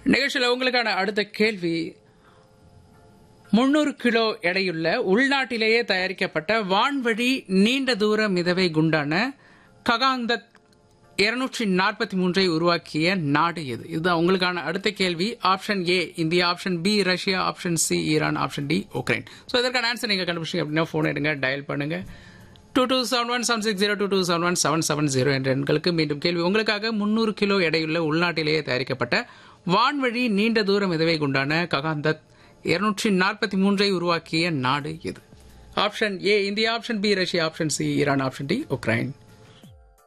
நிகழ்ச்சியில் உங்களுக்கான அடுத்த கேள்வி முன்னூறு கிலோ எடையுள்ள உள்நாட்டிலேயே தயாரிக்கப்பட்ட வான்வழி நீண்ட தூர மிதவை குண்டான ககாந்தத் இருநூற்றி நாற்பத்தி மூன்றை உருவாக்கிய நாடு எது இதுதான் உங்களுக்கான அடுத்த கேள்வி option A India option B Russia option C Iran option D Ukraine so இதற்கான ஆன்சர் நீங்க கண்டுபிடிச்சிங்க அப்படின்னா ஃபோன் எடுங்க டயல் பண்ணுங்க two two seven one seven six zero two two seven one seven seven zero என்ற எண்களுக்கு மீண்டும் கேள்வி உங்களுக்காக முன்னூறு கிலோ எடையுள்ள உள்நாட்டிலேயே தயாரிக்கப்பட்ட வான்வழி நீண்ட தூர மிதவை குண்டான ககாந்தத் இருநூற்றி நாற்பத்தி மூன்றை உருவாக்கிய நாடு எது option A India option B Russia option C Iran option D Ukraine